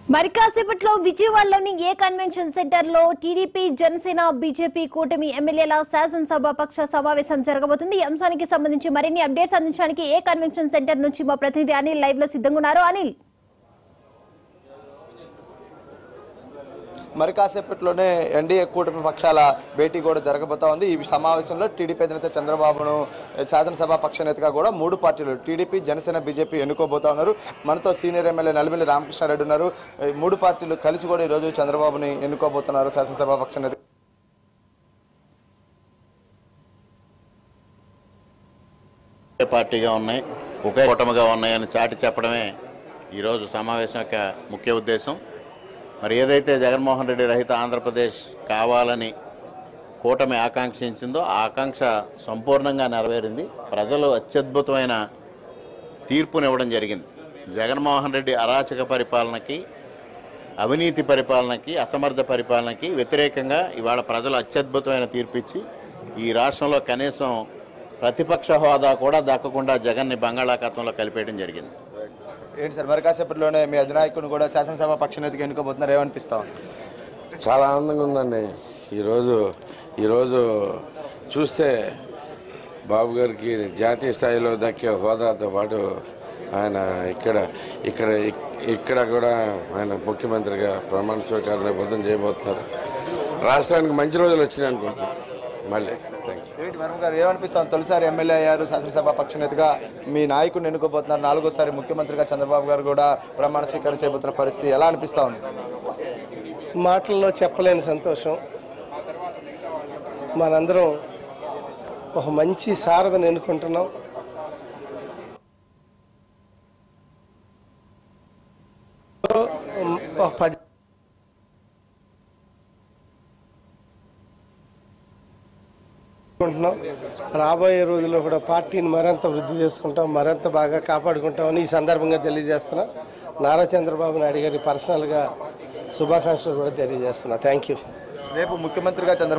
మరి కాసేపట్లో విజయవాడలోని ఏ కన్వెన్షన్ సెంటర్ లో టీడీపీ జనసేన బీజేపీ కూటమి ఎమ్మెల్యేల శాసనసభ పక్ష సమావేశం జరగబోతుంది ఈ అంశానికి సంబంధించి మరిన్ని అప్డేట్స్ అందించడానికి ఏ కన్వెన్షన్ సెంటర్ నుంచి మా ప్రతినిధి అనిల్ లైవ్ లో సిద్ధంగా ఉన్నారు అనిల్ మరి కాసేపట్లోనే ఎన్డీఏ కూటమి పక్షాల భేటీ కూడా జరగబోతా ఉంది ఈ సమావేశంలో టీడీపీ అధినేత చంద్రబాబును శాసనసభ పక్ష నేతగా కూడా మూడు పార్టీలు టీడీపీ జనసేన బీజేపీ ఎన్నుకోబోతా ఉన్నారు మనతో సీనియర్ ఎమ్మెల్యే నలిమిల్లి రామకృష్ణారెడ్డి ఉన్నారు ఈ మూడు పార్టీలు కలిసి కూడా ఈరోజు చంద్రబాబుని ఎన్నుకోబోతున్నారు శాసనసభ పక్ష నేత ఒకే పార్టీగా ఉన్నాయి ఒకే కూటమిగా ఉన్నాయని చాటి చెప్పడమే ఈరోజు సమావేశం యొక్క ముఖ్య ఉద్దేశం మరి ఏదైతే జగన్మోహన్ రెడ్డి రహిత ఆంధ్రప్రదేశ్ కావాలని కూటమి ఆకాంక్షించిందో ఆ ఆకాంక్ష సంపూర్ణంగా నెరవేరింది ప్రజలు అత్యద్భుతమైన తీర్పునివ్వడం జరిగింది జగన్మోహన్ రెడ్డి అరాచక పరిపాలనకి అవినీతి పరిపాలనకి అసమర్థ పరిపాలనకి వ్యతిరేకంగా ఇవాళ ప్రజలు అత్యద్భుతమైన తీర్పు ఇచ్చి ఈ రాష్ట్రంలో కనీసం ప్రతిపక్ష హోదా కూడా దక్కకుండా జగన్ని బంగాళాఖాతంలో కలిపేయడం జరిగింది ఏంటి సార్ మరి కాసేపట్లోనే మీ అధినాయకుని కూడా శాసనసభ పక్ష నేతగా ఎన్నుకోబోతున్నారు ఏమనిపిస్తా ఉంది చాలా ఆనందంగా ఉందండి ఈరోజు ఈరోజు చూస్తే బాబు గారికి జాతీయ స్థాయిలో దక్కే హోదాతో పాటు ఆయన ఇక్కడ ఇక్కడ ఇక్కడ కూడా ఆయన ముఖ్యమంత్రిగా ప్రమాణ స్వీకారం రేపొద్దున చేయబోతున్నారు రాష్ట్రానికి మంచి రోజులు వచ్చినాయి అనుకుంటున్నాను మళ్ళీ థ్యాంక్ యూ ఏంటి వర్మ గారు ఏమనిపిస్తాం తొలిసారి ఎమ్మెల్యే అయ్యారు శాసనసభ పక్ష నేతగా మీ నాయకుడిని ఎన్నుకోబోతున్నారు నాలుగోసారి ముఖ్యమంత్రిగా చంద్రబాబు గారు కూడా ప్రమాణ స్వీకారం చేయబోతున్న పరిస్థితి ఎలా అనిపిస్తా ఉంది మాటల్లో చెప్పలేని సంతోషం మనందరం ఒక మంచి సారథను ఎన్నుకుంటున్నాం ఒక పది అనుకుంటున్నాం రాబోయే రోజుల్లో కూడా పార్టీని మరింత వృద్ధి చేసుకుంటాం మరింత బాగా కాపాడుకుంటామని ఈ సందర్భంగా తెలియజేస్తున్నా నారా చంద్రబాబు నాయుడు గారి పర్సనల్గా శుభాకాంక్షలు కూడా తెలియజేస్తున్నా థ్యాంక్ యూ రేపు ముఖ్యమంత్రిగా చంద్ర